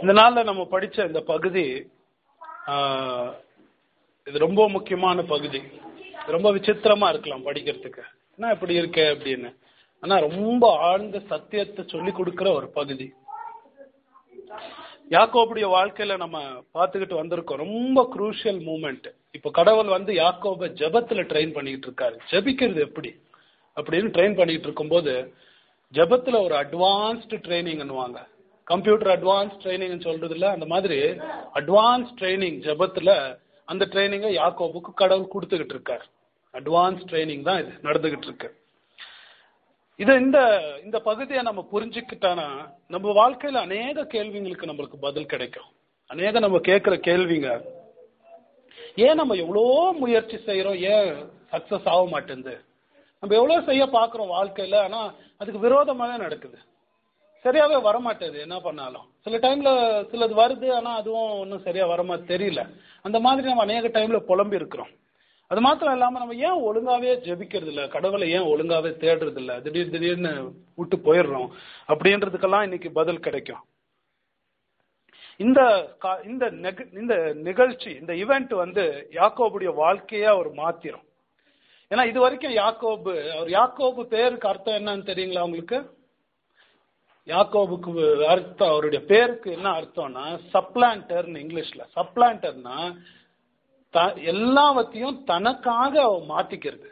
இந்த நாள்ல நம்ம படிச்ச இந்த பகுதி ஆஹ், இது ரொம்ப முக்கியமான பகுதி ரொம்ப விசித்திரமா இருக்கலாம் படிக்கிறதுக்கு என்ன இப்படி இருக்கே அப்படின்னு ஆனா ரொம்ப ஆழ்ந்த சத்தியத்தை சொல்லி கொடுக்கிற ஒரு பகுதி யாக்கோபுடைய வாழ்க்கையில நம்ம பார்த்துக்கிட்டு வந்திருக்கோம் ரொம்ப குரூஷியல் மூமெண்ட் இப்ப கடவுள் வந்து யாக்கோப ஜெபத்துல ட்ரெயின் பண்ணிக்கிட்டு இருக்காரு ஜெபிக்கிறது எப்படி அப்படின்னு ட்ரெயின் பண்ணிட்டு இருக்கும்போது ஜெபத்துல ஒரு அட்வான்ஸ்டு ட்ரைனிங்னுவாங்க கம்ப்யூட்டர் அட்வான்ஸ் ட்ரைனிங் சொல்றது இல்ல அந்த மாதிரி அட்வான்ஸ் ட்ரைனிங் ஜெபத்துல அந்த ட்ரைனிங்கை யாக்கோபுக்கு கடவுள் கொடுத்துக்கிட்டு இருக்காரு அட்வான்ஸ் ட்ரைனிங் தான் இது நடந்துகிட்டு இருக்கு இது இந்த இந்த பகுதியை நம்ம புரிஞ்சுக்கிட்டானா நம்ம வாழ்க்கையில அநேக கேள்விங்களுக்கு நம்மளுக்கு பதில் கிடைக்கும் அநேக நம்ம கேட்கிற கேள்விங்க ஏன் நம்ம எவ்வளோ முயற்சி செய்யறோம் ஏன் சக்சஸ் ஆக மாட்டேங்குது நம்ம எவ்வளவு செய்ய பார்க்குறோம் வாழ்க்கையில ஆனா அதுக்கு விரோதமாவே நடக்குது சரியாவே வரமாட்டேது என்ன பண்ணாலும் சில டைம்ல சிலது வருது ஆனா அதுவும் ஒன்றும் சரியா வரமா தெரியல அந்த மாதிரி நம்ம அநேக டைம்ல புலம்பி இருக்கிறோம் அது மாத்திரம் இல்லாம நம்ம ஏன் ஒழுங்காவே ஜெபிக்கிறது இல்ல கடவுளை ஏன் ஒழுங்காவே தேடுறது இல்ல திடீர் திடீர்னு விட்டு போயிடுறோம் அப்படின்றதுக்கெல்லாம் இன்னைக்கு பதில் கிடைக்கும் இந்த கா- இந்த நெக- இந்த நிகழ்ச்சி இந்த இவெண்ட் வந்து யாக்கோபுடைய வாழ்க்கையே அவர் மாத்திரும் ஏன்னா இது வரைக்கும் யாக்கோபு அவர் யாக்கோபு பேருக்கு அர்த்தம் என்னன்னு தெரியுங்களா உங்களுக்கு யாக்கோபுக்கு அர்த்தம் அவருடைய பேருக்கு என்ன அர்த்தம்னா சப்ளான்டர்னு இங்கிலீஷ்ல சப்ளான்டர்னா த- எல்லாவற்றையும் தனக்காக அவன் மாத்திக்கிறது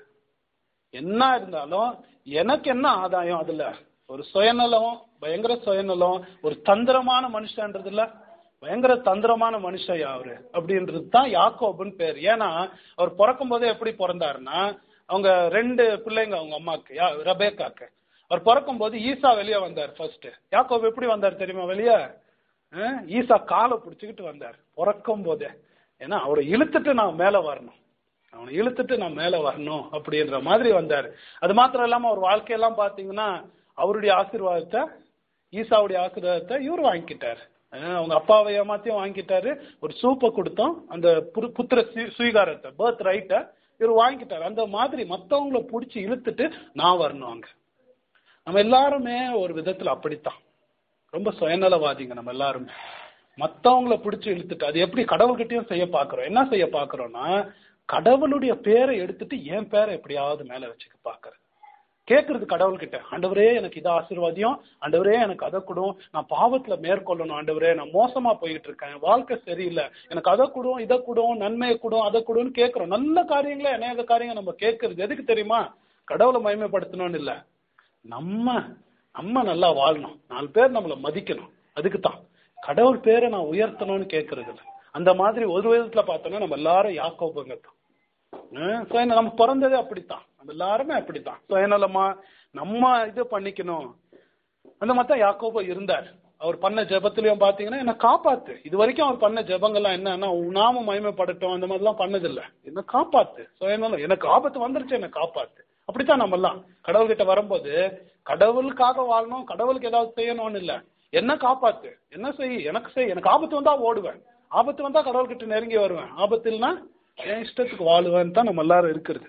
என்ன இருந்தாலும் எனக்கு என்ன ஆதாயம் அதுல ஒரு சுயநலம் பயங்கர சுயநலம் ஒரு தந்திரமான மனுஷன்றதுல பயங்கர தந்திரமான மனுஷன் அவரு அப்படின்றது தான் யாக்கோபுன்னு பேர் ஏன்னா அவர் பிறக்கும் போதே எப்படி பிறந்தாருன்னா அவங்க ரெண்டு பிள்ளைங்க அவங்க அம்மாக்கு யா- ரெபேக்காக்கு அவர் பிறக்கும் போது ஈசா வெளியே வந்தார் ஃபர்ஸ்ட் யாக்கோபு எப்படி வந்தார் தெரியுமா வெளியே அஹ், ஈசா காலை பிடிச்சிக்கிட்டு வந்தார் பிறக்கும் போதே ஏன்னா அவரை இழுத்துட்டு நான் மேல வரணும் அவனை இழுத்துட்டு நான் மேல வரணும் அப்படின்ற மாதிரி வந்தார் அது மாத்திரம் இல்லாம அவர் வாழ்க்கையெல்லாம் பாத்தீங்கன்னா அவருடைய ஆசீர்வாதத்தை ஈசாவுடைய ஆசீர்வாதத்தை இவர் வாங்கிக்கிட்டார் அஹ் அவங்க அப்பாவை ஏமாத்தியும் வாங்கிட்டாரு ஒரு சூப்பை கொடுத்தோம் அந்த புரு- புத்திர சு- சுவீகாரத்தை பர்த் ரைட்டை இவர் வாங்கிட்டார் அந்த மாதிரி மத்தவங்கள பிடிச்சி இழுத்துட்டு நான் வரணும் அங்க நம்ம எல்லாருமே ஒரு விதத்துல அப்படித்தான் ரொம்ப சுயநலவாதிங்க நம்ம எல்லாருமே மத்தவங்கள பிடிச்சு இழுத்துட்டு அது எப்படி கடவுள்கிட்டயும் செய்ய பாக்குறோம் என்ன செய்ய பாக்குறோம்னா கடவுளுடைய பேரை எடுத்துட்டு என் பேரை எப்படியாவது மேல வச்சுக்க பாக்குறது கேட்கறது கடவுள்கிட்ட ஆண்டவரே எனக்கு இதை ஆசீர்வாதியம் ஆண்டவரே எனக்கு அதை கொடும் நான் பாவத்துல மேற்கொள்ளணும் ஆண்டவரே நான் மோசமா போயிட்டு இருக்கேன் வாழ்க்கை சரியில்லை எனக்கு அதை கொடும் இதை கொடும் நன்மையை கொடும் அதை கொடுன்னு கேட்கிறோம் நல்ல காரியங்களே அநேக காரியங்கள் நம்ம கேட்கறது எதுக்கு தெரியுமா கடவுளை மகிமைப்படுத்தணும்னு இல்ல நம்ம நம்ம நல்லா வாழணும் நாலு பேர் நம்மளை மதிக்கணும் அதுக்கு தான் கடவுள் பேரை நான் உயர்த்தணும்னு கேட்கறது இல்ல அந்த மாதிரி ஒரு விதத்துல பார்த்தோம்னா நம்ம எல்லாரும் யாக்கோபுங்க தான் ஹம், சுயநலம் நம்ம பிறந்ததே அப்படித்தான் நம்ம எல்லாருமே அப்படித்தான் சுயநலமா நம்ம இது பண்ணிக்கணும் அந்த மாதிரி தான் யாக்கோபு இருந்தார் அவர் பண்ண ஜெபத்திலையும் பாத்தீங்கன்னா என்ன காப்பாத்து இது வரைக்கும் அவர் பண்ண ஜெபங்கள்லாம் என்னன்னா உன் நாம மகிமைப்படட்டும் அந்த மாதிரிலாம் பண்ணதில்ல என்ன காப்பாத்து சுயநலம் எனக்கு ஆபத்து வந்துருச்சு என்ன காப்பாத்து அப்படித்தான் நம்ம எல்லாம் கடவுள்கிட்ட வரும்போது கடவுளுக்காக வாழணும் கடவுளுக்கு ஏதாவது செய்யணும்னு இல்ல என்ன காப்பாத்து என்ன செய் எனக்கு செய் எனக்கு ஆபத்து வந்தா ஓடுவேன் ஆபத்து வந்தா கடவுள்கிட்ட நெருங்கி வருவேன் ஆபத்து இல்லைன்னா என் இஷ்டத்துக்கு வாழுவேன்னு தான் நம்ம எல்லாரும் இருக்கிறது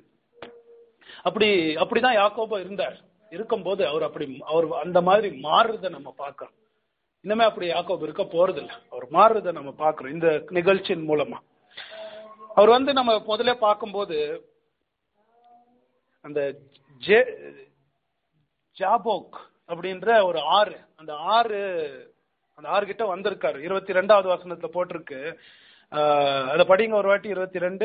அப்படி அப்படிதான் யாக்கோபா இருந்தார் இருக்கும்போது அவர் அப்படி அவர் அந்த மாதிரி மாறுறத நம்ம பார்க்கிறோம் இன்னுமே அப்படி யாக்கோபு இருக்க போறதில்ல அவர் மாறுறத நம்ம பார்க்கிறோம் இந்த நிகழ்ச்சியின் மூலமா அவர் வந்து நம்ம முதல்ல பார்க்கும்போது அந்த ஜே ஜாபோக் அப்படின்ற ஒரு ஆறு அந்த ஆறு அந்த ஆறு கிட்ட வந்திருக்காரு இருபத்தி ரெண்டாவது வசனத்துல போட்டிருக்கு ஆஹ் அதை படிங்க ஒரு வாட்டி இருபத்தி ரெண்டு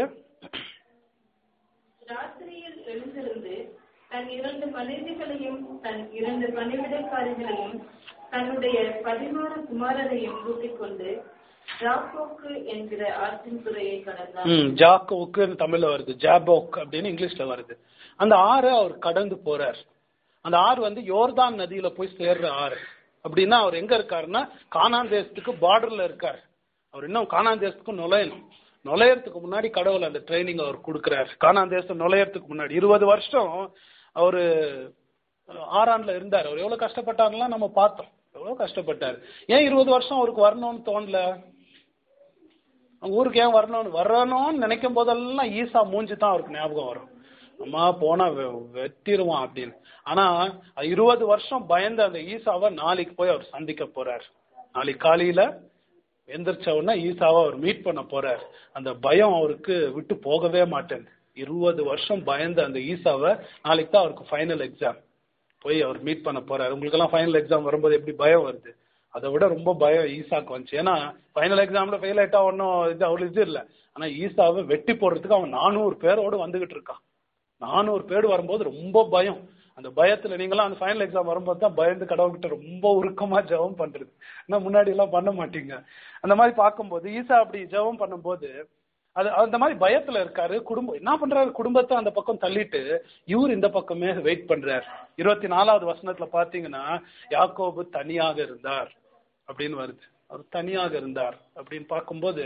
ராத்திரியில் எழுந்திருந்து தன் இரண்டு மனைவிகளையும் தன் இரண்டு பணிவிடைக்காரிகளையும் தன்னுடைய பதினாறு குமாரரையும் கூட்டிக் கொண்டு ஜாக்கோக்கு என்கிற ஆற்றின் துறையை கடந்தான் ம் ஜாக்கோவுக்கு தமிழ்ல வருது ஜாபோக் அப்படின்னு இங்கிலீஷ்ல வருது அந்த ஆறு அவர் கடந்து போறார் அந்த ஆறு வந்து யோர்தான் நதியில போய் சேர்ற ஆறு அப்படின்னா அவர் எங்க இருக்காருன்னா கானான் தேசத்துக்கு பார்டர்ல இருக்கார் அவர் இன்னும் கானான் தேசத்துக்கு நுழையணும் நுழையறதுக்கு முன்னாடி கடவுள் அந்த ட்ரைனிங் அவர் கொடுக்குறாரு கானான் தேசம் நுழையறதுக்கு முன்னாடி இருபது வருஷம் அவரு ஆறாண்டுல இருந்தார் அவர் எவ்வளவு கஷ்டப்பட்டாருலாம் நம்ம பார்த்தோம் எவ்வளவு கஷ்டப்பட்டாரு ஏன் இருபது வருஷம் அவருக்கு வரணும்னு தோணல அவங்க ஊருக்கு ஏன் வரணும்னு வரணும்னு நினைக்கும் போதெல்லாம் ஈசா மூஞ்சி தான் அவருக்கு ஞாபகம் வரும் அம்மா போனா வெ- வெட்டிருவான் அப்படின்னு ஆனா இருபது வருஷம் பயந்த அந்த ஈசாவை நாளைக்கு போய் அவர் சந்திக்க போறார் நாளைக்கு காலையில எந்திரிச்ச உடனே ஈசாவை அவர் மீட் பண்ண போறார் அந்த பயம் அவருக்கு விட்டு போகவே மாட்டேங்குது இருபது வருஷம் பயந்த அந்த ஈசாவை நாளைக்கு தான் அவருக்கு ஃபைனல் எக்ஸாம் போய் அவர் மீட் பண்ண போறாரு உங்களுக்கெல்லாம் ஃபைனல் எக்ஸாம் வரும்போது எப்படி பயம் வருது அதை விட ரொம்ப பயம் ஈசாக்கு வந்துச்சு ஏன்னா ஃபைனல் எக்ஸாம்ல ஃபெயில் ஆயிட்டா ஒன்றும் இது அவ்வளோ இது இல்லை ஆனா ஈசாவை வெட்டி போடுறதுக்கு அவன் நானூறு பேரோடு வந்துகிட்டு இருக்கான் நானூறு பேர் வரும்போது ரொம்ப பயம் அந்த பயத்துல நீங்களாம் அந்த ஃபைனல் எக்ஸாம் வரும்போது தான் பயந்து கடவுள்கிட்ட ரொம்ப உருக்கமா ஜெபம் பண்றது ஏன்னா முன்னாடி எல்லாம் பண்ண மாட்டீங்க அந்த மாதிரி பார்க்கும்போது ஈசா அப்படி ஜெபம் பண்ணும்போது அது அந்த மாதிரி பயத்துல இருக்காரு குடும்பம் என்ன பண்றாரு குடும்பத்தை அந்த பக்கம் தள்ளிட்டு இவர் இந்த பக்கமே வெயிட் பண்றார் இருபத்தி நாலாவது வசனத்துல பாத்தீங்கன்னா யாக்கோபு தனியாக இருந்தார் அப்படின்னு வருது அவர் தனியாக இருந்தார் அப்படின்னு பார்க்கும்போது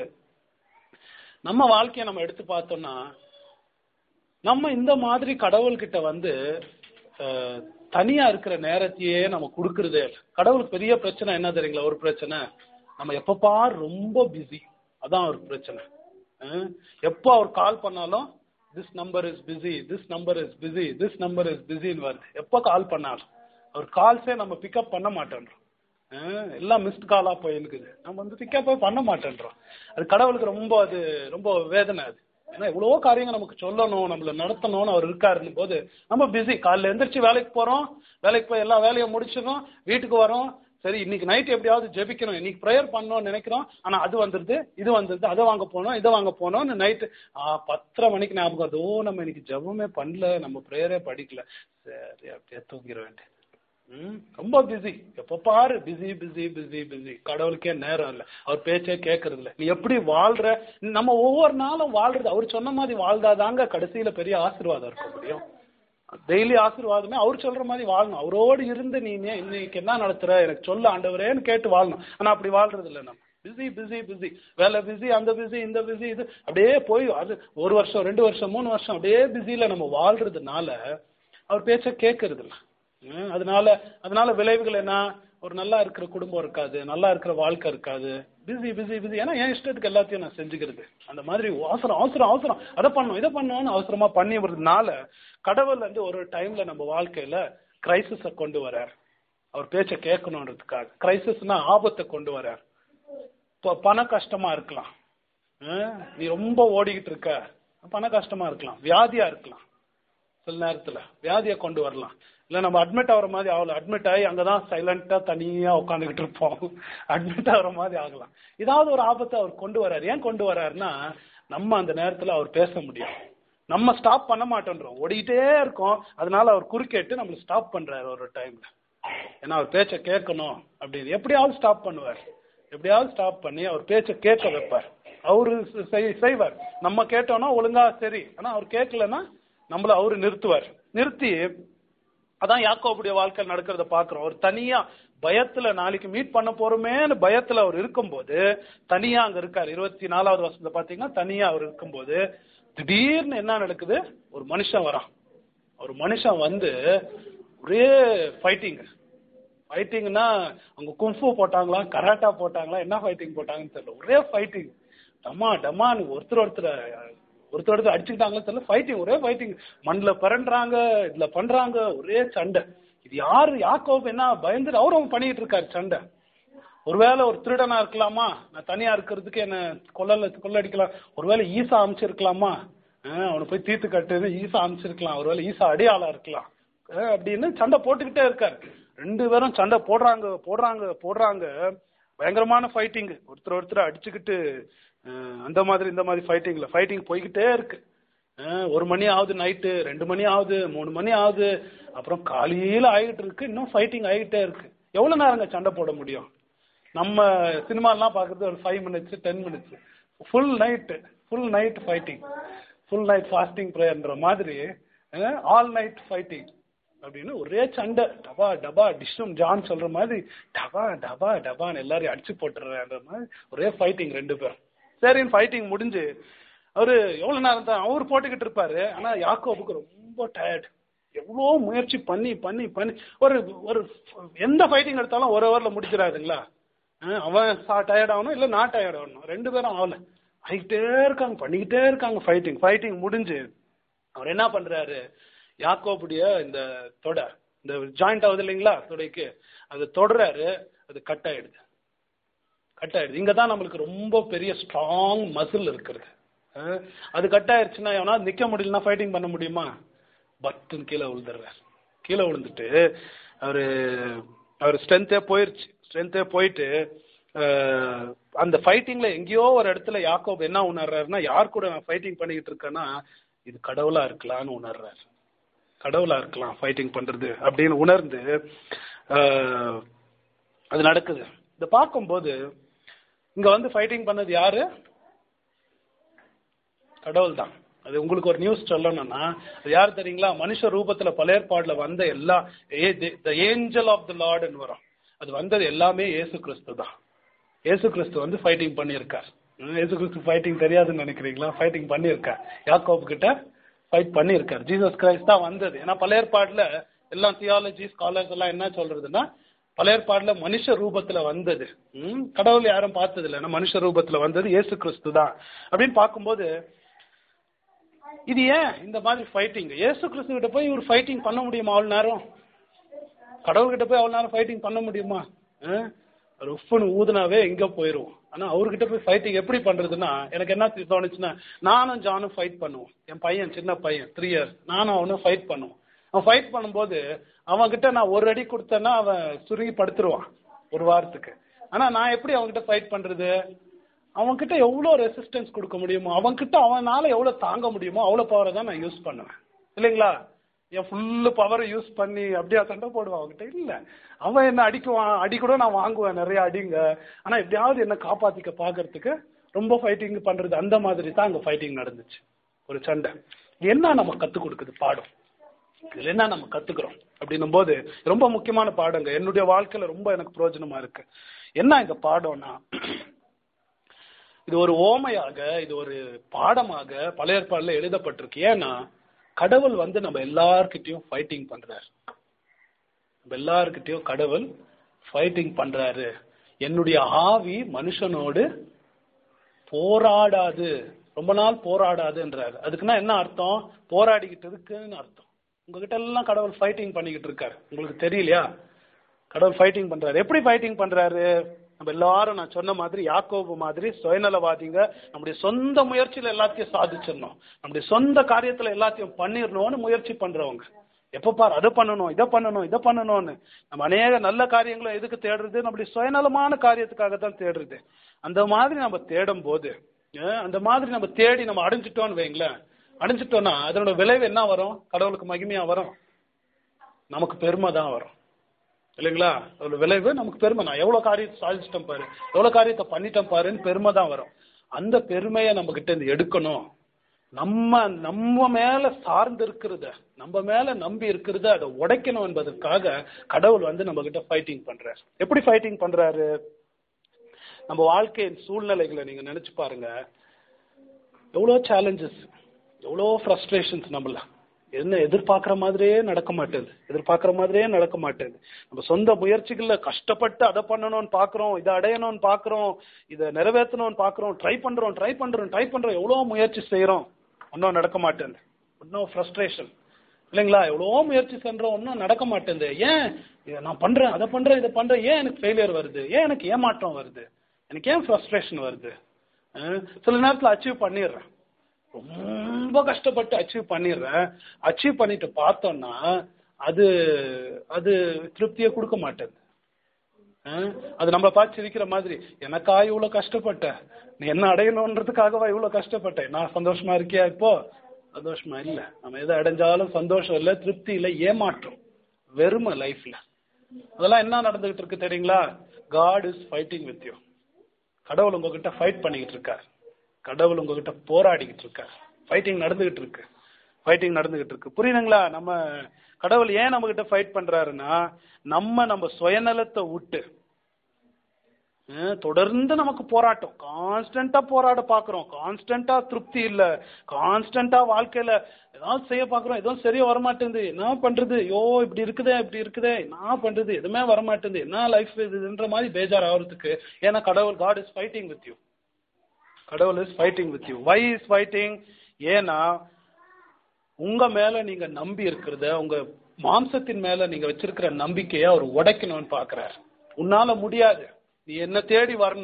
நம்ம வாழ்க்கையை நம்ம எடுத்து பார்த்தோம்னா நம்ம இந்த மாதிரி கடவுள்கிட்ட வந்து அஹ், தனியா இருக்கிற நேரத்தையே நம்ம கொடுக்கறதே இல்லை கடவுளுக்கு பெரிய பிரச்சனை என்ன தெரியுங்களா ஒரு பிரச்சனை நம்ம எப்ப பார் ரொம்ப பிஸி அதான் ஒரு பிரச்சனை அஹ், எப்போ அவர் கால் பண்ணாலும் this number is busy this number is busy this number is பிஸின்னு வருது எப்போ கால் பண்ணாலும் அவர் கால்ஸே நம்ம பிக்கப் பண்ண மாட்டேன்றோம் அஹ், எல்லாம் மிஸ்ட் காலா போயிருக்குது நம்ம வந்து பிக்கப் பண்ண மாட்டேன்றோம் அது கடவுளுக்கு ரொம்ப அது ரொம்ப வேதனை அது ஏன்னா எவ்வளவோ காரியங்கள் நமக்கு சொல்லணும் நம்மள நடத்தணும்னு அவர் இருக்காருன்னு போது நம்ம பிஸி காலைல எந்திரிச்சு வேலைக்கு போறோம் வேலைக்கு போய் எல்லா வேலையும் முடிச்சிடும் வீட்டுக்கு வரோம் சரி இன்னைக்கு நைட் எப்படியாவது ஜெபிக்கணும் இன்னைக்கு ப்ரேயர் பண்ணணும்னு நினைக்கிறோம் ஆனா அது வந்துருது இது வந்துருது அதை வாங்க போனோம் இதை வாங்க போனோம்னு நைட்டு பத்தரை மணிக்கு ஞாபகம் வருது ஓ நம்ம இன்னைக்கு ஜெபமே பண்ணல நம்ம ப்ரேயரே படிக்கல சரி அப்படியே தூங்கிட வேண்டியது ம், ரொம்ப பிஸி எப்ப பாரு பிஸி பிஸி பிஸி பிஸி கடவுளுக்கே நேரம் இல்ல அவர் பேச்சே கேட்கறது இல்ல நீ எப்படி வாழ்ற நம்ம ஒவ்வொரு நாளும் வாழ்றது அவர் சொன்ன மாதிரி வாழ்ந்தாதாங்க கடைசியில பெரிய ஆசீர்வாதம் இருக்க முடியும் டெய்லி ஆசீர்வாதமே அவர் சொல்ற மாதிரி வாழணும் அவரோடு இருந்து நீ நே- இன்னைக்கு என்ன நடத்துற எனக்கு சொல்ல ஆண்டவரேன்னு கேட்டு வாழணும் ஆனா அப்படி வாழ்றது இல்ல நம்ம பிஸி பிஸி பிஸி வேலை பிஸி அந்த பிஸி இந்த பிஸி இது அப்படியே போய் அது ஒரு வருஷம் ரெண்டு வருஷம் மூணு வருஷம் அப்படியே பிஸியில நம்ம வாழ்றதுனால அவர் பேச்ச கேட்கறது இல்ல ஹம், அதனால அதனால விளைவுகள் என்ன ஒரு நல்லா இருக்கிற குடும்பம் இருக்காது நல்லா இருக்கிற வாழ்க்கை இருக்காது பிஸி பிஸி பிஸி ஏன்னா என் இஷ்டத்துக்கு எல்லாத்தையும் நான் செஞ்சுக்கிறது அந்த மாதிரி அவசரம் அவசரம் அவசரம் அதை பண்ணும் இதை பண்ணணும்னு அவசரமா பண்ணி வருதுனால கடவுள் வந்து ஒரு டைம்ல நம்ம வாழ்க்கையில கிரைசிஸ கொண்டு வரார் அவர் பேச்ச கேட்கணுன்றதுக்காக கிரைசிஸ்னா ஆபத்தை கொண்டு வரார் இப்போ பண கஷ்டமா இருக்கலாம் ஹம், நீ ரொம்ப ஓடிக்கிட்டு இருக்க பண கஷ்டமா இருக்கலாம் வியாதியா இருக்கலாம் சில நேரத்துல வியாதியை கொண்டு வரலாம் இல்ல நம்ம அட்மிட் ஆகுற மாதிரி ஆகல அட்மிட் ஆகி அங்கதான் சைலண்டா தனியா உட்காந்துக்கிட்டு இருப்போம் அட்மிட் ஆகுற மாதிரி ஆகலாம் ஏதாவது ஒரு ஆபத்தை அவர் கொண்டு வராரு ஏன் கொண்டு வராருன்னா நம்ம அந்த நேரத்துல அவர் பேச முடியும் நம்ம ஸ்டாப் பண்ண மாட்டோன்றோம் ஓடிக்கிட்டே இருக்கோம் அதனால அவர் குறுக்கேட்டு நம்மள ஸ்டாப் பண்றாரு ஒரு டைம்ல ஏன்னா அவர் பேச்ச கேட்கணும் அப்படின்னு எப்படியாவது ஸ்டாப் பண்ணுவார் எப்படியாவது ஸ்டாப் பண்ணி அவர் பேச்ச கேட்க வைப்பார் அவரு செய்- செய்வார் நம்ம கேட்டோம்னா ஒழுங்கா சரி ஆனா அவர் கேட்கலன்னா நம்மள அவரு நிறுத்துவார் நிறுத்தி அதான் யாக்கோபுடைய வாழ்க்கையில் நடக்கிறத பாக்குறோம் அவர் தனியா பயத்துல நாளைக்கு மீட் பண்ண போறோமேன்னு பயத்துல அவர் இருக்கும்போது தனியா அங்க இருக்காரு இருபத்தி நாலாவது வருஷத்துல பாத்தீங்கன்னா தனியா அவர் இருக்கும்போது திடீர்னு என்ன நடக்குது ஒரு மனுஷன் வரான் ஒரு மனுஷன் வந்து ஒரே ஃபைட்டிங் ஃபைட்டிங்னா அவங்க கும்ஃபு போட்டாங்களா கராட்டா போட்டாங்களா என்ன ஃபைட்டிங் போட்டாங்கன்னு தெரியல ஒரே ஃபைட்டிங் டமா டமான்னு ஒருத்தர் ஒருத்தர் ஒருத்தர் ஒருத்தர் அடிச்சுக்கிட்டாங்களோ தெரியல ஃபைட்டிங் ஒரே ஃபைட்டிங் மண்ணில் பிறன்றாங்க இதுல பண்றாங்க ஒரே சண்டை இது யாரு யாக்கோப் என்ன பயந்துட்டு அவரும் பண்ணிட்டு இருக்காரு சண்டை ஒருவேளை ஒரு திருடனா இருக்கலாமா நான் தனியா இருக்கிறதுக்கு என்ன கொல்லல கொள்ளடிக்கலாம் ஒருவேளை ஈசா அமைச்சிருக்கலாமா அஹ் அவனை போய் தீர்த்து கட்டுன்னு ஈசா அமைச்சிருக்கலாம் ஒருவேளை ஈசா அடியாளா இருக்கலாம் அஹ் அப்படின்னு சண்டை போட்டுக்கிட்டே இருக்காரு ரெண்டு பேரும் சண்டை போடுறாங்க போடுறாங்க போடுறாங்க பயங்கரமான ஃபைட்டிங் ஒருத்தர் ஒருத்தர் அடிச்சுக்கிட்டு அஹ் அந்த மாதிரி இந்த மாதிரி ஃபைட்டிங்ல ஃபைட்டிங் போய்கிட்டே இருக்கு அஹ் ஒரு மணி ஆகுது நைட்டு ரெண்டு மணி ஆகுது மூணு மணி ஆகுது அப்புறம் காலையில ஆகிட்டு இருக்கு இன்னும் ஃபைட்டிங் ஆகிட்டே இருக்கு எவ்வளவு நேரங்க சண்டை போட முடியும் நம்ம சினிமாலாம் பார்க்கறது ஒரு five minutes ten minutes full night full night fighting full night fasting ப்ரேயர்ன்ற மாதிரி ஆல் நைட் ஃபைட்டிங் அப்படின்னு ஒரே சண்டை டபா டபா டிஷ்ஷும் ஜான் சொல்ற மாதிரி டபா டபா டபான்னு எல்லாரையும் அடிச்சு போட்டுறேன்ற மாதிரி ஒரே ஃபைட்டிங் ரெண்டு பேரும் சரின்னு ஃபைட்டிங் முடிஞ்சு அவரு எவ்வளவு நேரம் தான் அவர் போட்டுக்கிட்டு இருப்பாரு ஆனா யாக்கோபுக்கு ரொம்ப டயர்ட் எவ்வளோ முயற்சி பண்ணி பண்ணி பண்ணி ஒரு ஒரு எந்த ஃபைட்டிங் எடுத்தாலும் ஒரு ஹவர்ல முடிச்சிடாதுங்களா அஹ் அவன் டயர்ட் ஆகணும் இல்ல நான் டயர்ட் ஆகணும் ரெண்டு பேரும் ஆகல ஆகிட்டே இருக்காங்க பண்ணிக்கிட்டே இருக்காங்க ஃபைட்டிங் ஃபைட்டிங் முடிஞ்சு அவர் என்ன பண்றாரு யாக்கோபுடைய இந்த தொடை இந்த ஜாயிண்ட் ஆகுது இல்லைங்களா தொடைக்கு அது தொடறாரு அது கட் ஆயிடுது கட் ஆயிடுது இங்க தான் நம்மளுக்கு ரொம்ப பெரிய ஸ்ட்ராங் மசில் இருக்கிறது அஹ், அது கட் ஆயிடுச்சுன்னா எவனா நிக்க முடியலன்னா ஃபைட்டிங் பண்ண முடியுமா பட்டுன்னு கீழே விழுந்துடுறாரு கீழே விழுந்துட்டு அவரு அவர் ஸ்ட்ரென்த்தே போயிருச்சு ஸ்ட்ரென்த்தே போயிட்டு அஹ், அந்த ஃபைட்டிங்ல எங்கேயோ ஒரு இடத்துல யாக்கோப் என்ன உணர்றாருன்னா யார் கூட நான் ஃபைட்டிங் பண்ணிக்கிட்டு இருக்கேன்னா இது கடவுளா இருக்கலாம்னு உணர்றாரு கடவுளா இருக்கலாம் ஃபைட்டிங் பண்றது அப்படின்னு உணர்ந்து அஹ், அது நடக்குது இதை பார்க்கும்போது இங்க வந்து ஃபைட்டிங் பண்ணது யாரு கடவுள் தான் அது உங்களுக்கு ஒரு நியூஸ் சொல்லணும்னா அது யார் தெரியுங்களா மனுஷ ரூபத்துல பழையற்பாடுல வந்த எல்லா த ஏஞ்சல் ஆஃப் த லார்ட்னு வரும் அது வந்தது எல்லாமே இயேசு கிறிஸ்து தான் இயேசு கிறிஸ்து வந்து ஃபைட்டிங் பண்ணியிருக்கார் ம், இயேசு கிறிஸ்து ஃபைட்டிங் தெரியாதுன்னு நினைக்கிறீங்களா ஃபைட்டிங் பண்ணியிருக்கார் யாக்கோப் கிட்ட ஃபைட் பண்ணியிருக்கார் ஜீசஸ் கிரைஸ்ட் தான் வந்தது ஏன்னா பழையற்பாடுல எல்லாம் தியாலஜி ஸ்காலர்ஸ் எல்லாம் என்ன சொல்றதுன்னா பழையற்பாடுல மனுஷ ரூபத்துல வந்தது ம், கடவுள் யாரும் பார்த்தது இல்லை ஆனா மனுஷ ரூபத்துல வந்தது இயேசு கிறிஸ்து தான் அப்படின்னு பார்க்கும்போது இது ஏன் இந்த மாதிரி ஃபைட்டிங் இயேசு கிறிஸ்து கிட்ட போய் இவர் ஃபைட்டிங் பண்ண முடியுமா அவ்வளவு நேரம் கடவுள்கிட்ட போய் அவ்வளவு நேரம் ஃபைட்டிங் பண்ண முடியுமா அஹ்? ஒரு உப்புன்னு ஊதுனாவே எங்க போயிரும் ஆனா அவர்கிட்ட போய் ஃபைட்டிங் எப்படி பண்றதுன்னா எனக்கு என்ன தோணுச்சுன்னா நானும் ஜானும் ஃபைட் பண்ணுவோம் என் பையன் சின்ன பையன் த்ரீ இயர்ஸ் நானும் அவனும் ஃபைட் பண்ணுவோம் அவன் ஃபைட் பண்ணும்போது அவன் கிட்ட நான் ஒரு அடி கொடுத்தேன்னா அவன் சுருங்கி படுத்துருவான் ஒரு வாரத்துக்கு ஆனா நான் எப்படி அவன்கிட்ட ஃபைட் பண்றது அவன்கிட்ட எவ்வளோ ரெசிஸ்டன்ஸ் கொடுக்க முடியுமோ அவன்கிட்ட அவனால எவ்வளவு தாங்க முடியுமோ அவ்வளவு பவரை தான் நான் யூஸ் பண்ணுவேன் இல்லைங்களா என் ஃபுல்லு பவரை யூஸ் பண்ணி அப்படியே சண்டை போடுவான் அவன்கிட்ட இல்ல அவன் என்ன அடிக்குவான் அடி கூட நான் வாங்குவேன் நிறைய அடிங்க ஆனா எப்படியாவது என்ன காப்பாத்திக்க பாக்குறதுக்கு ரொம்ப ஃபைட்டிங் பண்றது அந்த மாதிரி தான் அங்க ஃபைட்டிங் நடந்துச்சு ஒரு சண்டை என்ன நம்ம கத்து கொடுக்குது பாடம் இதுல என்ன நம்ம கத்துக்கிறோம் அப்படின்னும் போது ரொம்ப முக்கியமான பாடங்க என்னுடைய வாழ்க்கையில ரொம்ப எனக்கு பிரயோஜனமா இருக்கு என்ன இந்த பாடம்னா இது ஒரு ஓமையாக இது ஒரு பாடமாக பழைய ஏற்பாடுல எழுதப்பட்டிருக்கு ஏன்னா கடவுள் வந்து நம்ம எல்லார்கிட்டயும் ஃபைட்டிங் பண்றாரு நம்ம எல்லார்கிட்டயும் கடவுள் ஃபைட்டிங் பண்றாரு என்னுடைய ஆவி மனுஷனோடு போராடாது ரொம்ப நாள் போராடாதுன்றாரு அதுக்குன்னா என்ன அர்த்தம் போராடிக்கிட்டு இருக்குன்னு அர்த்தம் உங்ககிட்ட எல்லாம் கடவுள் ஃபைட்டிங் பண்ணிக்கிட்டு இருக்காரு உங்களுக்கு தெரியலையா கடவுள் ஃபைட்டிங் பண்றாரு எப்படி ஃபைட்டிங் பண்றாரு நம்ம எல்லாரும் நான் சொன்ன மாதிரி யாக்கோபு மாதிரி சுயநலவாதிங்க நம்முடைய சொந்த முயற்சியில எல்லாத்தையும் சாதிச்சிடணும் நம்முடைய சொந்த காரியத்துல எல்லாத்தையும் பண்ணிடணும்னு முயற்சி பண்றவங்க எப்ப பார் அதை பண்ணணும் இதை பண்ணணும் இதை பண்ணணும்னு நம்ம அநேக நல்ல காரியங்களை எதுக்கு தேடுறது நம்முடைய சுயநலமான காரியத்துக்காக தான் தேடுறது அந்த மாதிரி நம்ம தேடும் போது அஹ், அந்த மாதிரி நம்ம தேடி நம்ம அடைஞ்சிட்டோம்னு வைங்களேன் அடைஞ்சிட்டோம்னா அதனோட விளைவு என்ன வரும் கடவுளுக்கு மகிமையா வரும் நமக்கு பெருமை தான் வரும் இல்லைங்களா அதோட விளைவு நமக்கு பெருமை நான் எவ்வளவு காரியத்தை சாதிச்சிட்டேன் பாரு எவ்வளவு காரியத்தை பண்ணிட்டேன் பாருன்னு பெருமை தான் வரும் அந்த பெருமையை நம்ம கிட்ட இருந்து எடுக்கணும் நம்ம நம்ம மேல சார்ந்து இருக்கிறத நம்ம மேல நம்பி இருக்கிறத அதை உடைக்கணும் என்பதற்காக கடவுள் வந்து நம்ம கிட்ட ஃபைட்டிங் பண்றாரு எப்படி ஃபைட்டிங் பண்றாரு நம்ம வாழ்க்கையின் சூழ்நிலைகளை நீங்க நினைச்சு பாருங்க எவ்வளோ சேலஞ்சஸ் எவ்வளோ ஃப்ரஸ்ட்ரேஷன்ஸ் நம்மள என்ன எதிர்பார்க்குற மாதிரியே நடக்க மாட்டேது எதிர்பார்க்குற மாதிரியே நடக்க மாட்டேது நம்ம சொந்த முயற்சிகள்ல கஷ்டப்பட்டு அதை பண்ணணும்னு பார்க்குறோம் இதை அடையணும்னு பார்க்குறோம் இதை நிறைவேற்றணும்னு பார்க்குறோம் ட்ரை பண்றோம் ட்ரை பண்றோம் ட்ரை பண்றோம் எவ்வளோ முயற்சி செய்றோம் ஒன்றும் நடக்க மாட்டேங்குது இன்னும் ஃப்ரஸ்ட்ரேஷன் இல்லைங்களா எவ்வளோ முயற்சி சென்றோம் ஒன்றும் நடக்க மாட்டேங்குது ஏன் இதை நான் பண்றேன் அதை பண்றேன் இதை பண்றேன் ஏன் எனக்கு ஃபெயிலியர் வருது ஏன் எனக்கு ஏமாற்றம் வருது எனக்கு ஏன் ஃப்ரஸ்ட்ரேஷன் வருது அஹ் சில நேரத்தில் அச்சீவ் பண்ணிடுறேன் ரொம்ப கஷ்டப்பட்டு அச்சீவ் பண்ணிடுறேன் அச்சீவ் பண்ணிட்டு பார்த்தோம்னா அது அது திருப்தியை கொடுக்க மாட்டேங்குது அஹ் அது நம்ம பார்த்து சிரிக்கிற மாதிரி எனக்கா இவ்வளவு கஷ்டப்பட்ட நீ என்ன அடையணுன்றதுக்காகவா இவ்வளவு கஷ்டப்பட்ட நான் சந்தோஷமா இருக்கியா இப்போ சந்தோஷமா இல்ல நம்ம எதை அடைஞ்சாலும் சந்தோஷம் இல்ல திருப்தி இல்ல ஏமாற்றம் வெறுமை லைஃப்ல அதெல்லாம் என்ன நடந்துகிட்டு இருக்கு தெரியுங்களா God is fighting with you கடவுள் உங்ககிட்ட ஃபைட் பண்ணிக்கிட்டு இருக்கார் கடவுள் உங்ககிட்ட போராடிக்கிட்டு இருக்கார் ஃபைட்டிங் நடந்துகிட்டு இருக்கு ஃபைட்டிங் நடந்துகிட்டு இருக்கு புரியுதுங்களா நம்ம கடவுள் ஏன் நம்ம கிட்ட ஃபைட் பண்றாருன்னா நம்ம நம்ம சுயநலத்தை விட்டு அஹ் தொடர்ந்து நமக்கு போராட்டம் கான்ஸ்டன்டா போராட பாக்குறோம் கான்ஸ்டன்டா திருப்தி இல்ல கான்ஸ்டன்டா வாழ்க்கையில ஏதாவது செய்ய பாக்குறோம் எதுவும் சரியா வரமாட்டேங்குது என்ன பண்றது ஐயோ இப்படி இருக்குதே இப்படி இருக்குதே என்ன பண்றது எதுவுமே வரமாட்டேங்குது என்ன லைஃப் இதுன்ற மாதிரி பேஜார் ஆகுறதுக்கு ஏன்னா கடவுள் God is fighting with you கடவுள் is fighting with you why is fighting ஏன்னா உங்க மேல நீங்க நம்பி இருக்கிறத உங்க மாம்சத்தின் மேல நீங்க வச்சிருக்கிற நம்பிக்கையை அவர் உடைக்கணும்னு பாக்குறாரு உன்னால முடியாது நீ என்ன தேடி வரணும்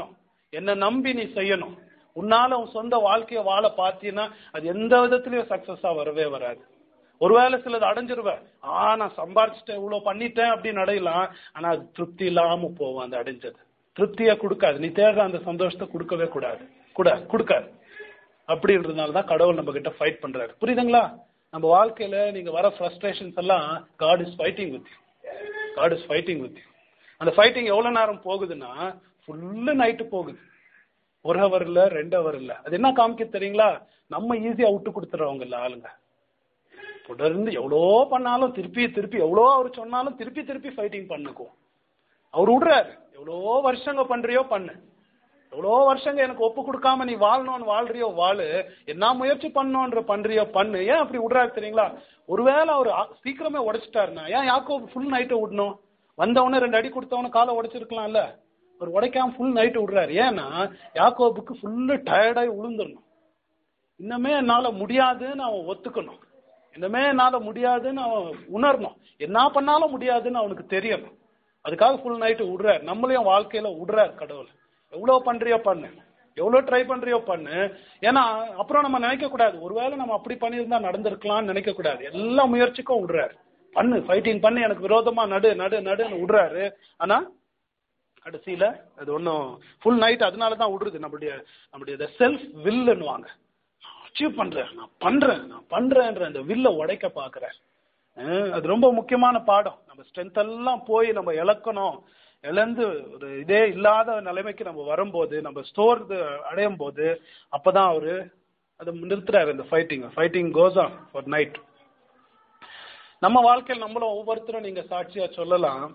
என்னை நம்பி நீ செய்யணும் உன்னால உன் சொந்த வாழ்க்கைய வாழ பார்த்தீங்கன்னா அது எந்த விதத்திலயும் சக்சஸா வரவே வராது ஒருவேளை சிலது அடைஞ்சிருவ ஆ நான் சம்பாரிச்சிட்டேன் இவ்வளவு பண்ணிட்டேன் அப்படின்னு அடையலாம் ஆனா அது திருப்தி இல்லாம போகும் அந்த அடைஞ்சது திருப்தியா கொடுக்காது நீ தேடுற அந்த சந்தோஷத்தை கொடுக்கவே கூடாது கூட கொடுக்காது அப்படின்றதுனால தான் கடவுள் நம்ம கிட்ட ஃபைட் பண்றாரு புரியுதுங்களா நம்ம வாழ்க்கையில நீங்க வர ஃப்ரஸ்ட்ரேஷன்ஸ் எல்லாம் God is fighting with God is fighting with அந்த ஃபைட்டிங் எவ்வளவு நேரம் போகுதுன்னா ஃபுல்லு நைட்டு போகுது ஒரு ஹவர் இல்ல ரெண்டு ஹவர் இல்ல அது என்ன காமிக்க தெரியுங்களா நம்ம ஈஸியா விட்டு கொடுத்துறவங்க இல்ல ஆளுங்க தொடர்ந்து எவ்வளோ பண்ணாலும் திருப்பி திருப்பி எவ்வளோ அவர் சொன்னாலும் திருப்பி திருப்பி ஃபைட்டிங் பண்ணுக்கும் அவர் விடுறாரு எவ்வளோ வருஷங்க பண்றியோ பண்ணு எவ்வளோ வருஷங்க எனக்கு ஒப்பு கொடுக்காம நீ வாழணும்னு வாழ்றியோ வாழு என்ன முயற்சி பண்ணணுன்ற பண்றியோ பண்ணு ஏன் அப்படி விடுறாரு தெரியுங்களா ஒருவேளை அவர் ஆ- சீக்கிரமே உடைச்சிட்டாருன்னா ஏன் யாக்கோ ஃபுல் நைட்டை விடணும் வந்தவொடனே ரெண்டு அடி கொடுத்தவன காலை உடைச்சிருக்கலாம்ல அவர் உடைக்காம ஃபுல் நைட்டு விடுறாரு ஏன்னா யாக்கோபுக்கு ஃபுல்லு டயர்டாகி விழுந்துடணும் இன்னமே என்னால முடியாதுன்னு அவன் ஒத்துக்கணும் இன்னமே என்னால முடியாதுன்னு அவன் உணரணும் என்ன பண்ணாலும் முடியாதுன்னு அவனுக்கு தெரியணும் அதுக்காக ஃபுல் நைட்டு விடுறாரு நம்மளையும் வாழ்க்கையில விடுறாரு கடவுள் எவ்வளவு பண்றியோ பண்ணு எவ்வளவு ட்ரை பண்றியோ பண்ணு ஏன்னா அப்புறம் நம்ம நினைக்க கூடாது ஒருவேளை நம்ம அப்படி பண்ணியிருந்தா நடந்திருக்கலாம்னு நினைக்க கூடாது எல்லா முயற்சிக்கும் விடுறாரு பண்ணு ஃபைட்டிங் பண்ணி எனக்கு விரோதமா நடு நடு நடுன்னு விடுறாரு ஆனா கடைசியில அது ஒன்றும் ஃபுல் நைட் அதனால தான் விடுறது நம்மளுடைய நம்மளுடைய செல்ஃப் வில்லுன்னுவாங்க அச்சீவ் பண்றேன் நான் பண்றேன் நான் பண்றேன்ற அந்த வில்ல உடைக்க பாக்குறேன் அஹ் அது ரொம்ப முக்கியமான பாடம் நம்ம ஸ்ட்ரென்த் எல்லாம் போய் நம்ம இழக்கணும் இழந்து ஒரு இதே இல்லாத நிலைமைக்கு நம்ம வரும்போது நம்ம ஸ்டோர் அடையும் போது அப்பதான் அவரு அதை நிறுத்துறாரு இந்த fighting fighting goes on for night நம்ம வாழ்க்கையில் நம்மளும் ஒவ்வொருத்தரும் நீங்க சாட்சியா சொல்லலாம்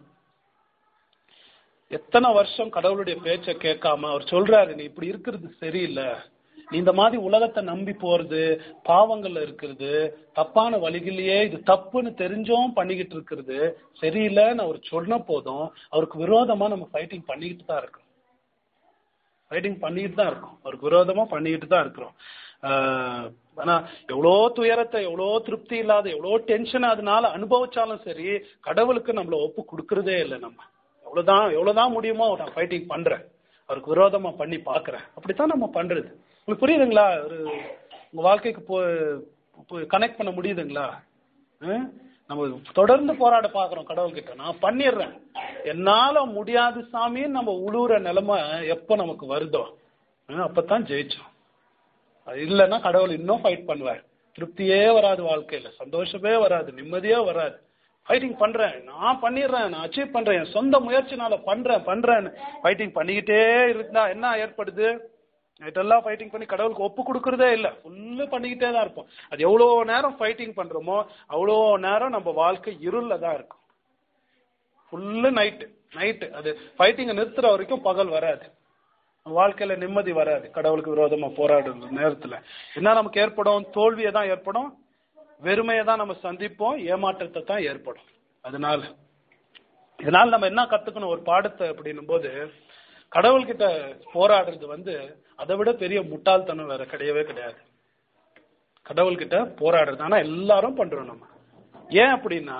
எத்தனை வருஷம் கடவுளுடைய பேச்சை கேட்காம அவர் சொல்றாரு நீ இப்படி இருக்கிறது சரியில்லை நீ இந்த மாதிரி உலகத்தை நம்பி போறது பாவங்கள்ல இருக்கிறது தப்பான வழிகளிலேயே இது தப்புன்னு தெரிஞ்சும் பண்ணிக்கிட்டு இருக்கிறது சரியில்லைன்னு அவர் சொன்ன போதும் அவருக்கு விரோதமா நம்ம ஃபைட்டிங் பண்ணிக்கிட்டு தான் இருக்கோம் ஃபைட்டிங் பண்ணிக்கிட்டு தான் இருக்கோம் அவருக்கு விரோதமா பண்ணிக்கிட்டு தான் இருக்கிறோம் ஆஹ் ஆனா எவ்வளோ துயரத்தை எவ்வளோ திருப்தி இல்லாத எவ்வளோ டென்ஷன் அதனால அனுபவிச்சாலும் சரி கடவுளுக்கு நம்மள ஒப்பு கொடுக்கறதே இல்லை நம்ம எவ்வளவுதான் எவ்வளவுதான் முடியுமோ நான் ஃபைட்டிங் பண்றேன் அவருக்கு விரோதமா பண்ணி பாக்குறேன் அப்படித்தான் நம்ம பண்றது உங்களுக்கு புரியுதுங்களா ஒரு உங்க வாழ்க்கைக்கு போ கனெக்ட் பண்ண முடியுதுங்களா ஆஹ்? நம்ம தொடர்ந்து போராட பாக்குறோம் கடவுள்கிட்ட நான் பண்ணிடுறேன் என்னால முடியாது சாமின்னு நம்ம உழுவுற நிலைமை எப்ப நமக்கு வருதோ ஆஹ் அப்பதான் ஜெயிச்சோம் அது இல்லைன்னா கடவுள் இன்னும் ஃபைட் பண்ணுவார் திருப்தியே வராது வாழ்க்கையில சந்தோஷமே வராது நிம்மதியே வராது ஃபைட்டிங் பண்றேன் நான் பண்ணிடுறேன் நான் அச்சீவ் பண்றேன் என் சொந்த முயற்சினால பண்றேன் பண்றேன் ஃபைட்டிங் பண்ணிக்கிட்டே இருந்தா என்ன ஏற்படுது நைட்டெல்லாம் ஃபைட்டிங் பண்ணி கடவுளுக்கு ஒப்பு கொடுக்கறதே இல்லை ஃபுல்லு பண்ணிக்கிட்டே தான் இருப்போம் அது எவ்வளோ நேரம் ஃபைட்டிங் பண்றோமோ அவ்வளோ நேரம் நம்ம வாழ்க்கை இருள்ல தான் இருக்கும் ஃபுல்லு நைட்டு நைட்டு அது ஃபைட்டிங்கை நிறுத்துற வரைக்கும் பகல் வராது வாழ்க்கையில நிம்மதி வராது கடவுளுக்கு விரோதமா போராடுற நேரத்துல என்ன நமக்கு ஏற்படும் தோல்வியை தான் ஏற்படும் வெறுமையை தான் நம்ம சந்திப்போம் ஏமாற்றத்தை தான் ஏற்படும் அதனால இதனால நம்ம என்ன கத்துக்கணும் ஒரு பாடத்தை அப்படின்னும் போது கடவுள்கிட்ட போராடுறது வந்து அதை விட பெரிய முட்டாள்தனம் வேற கிடையவே கிடையாது கடவுள்கிட்ட போராடுறது ஆனா எல்லாரும் பண்றோம் நம்ம ஏன் அப்படின்னா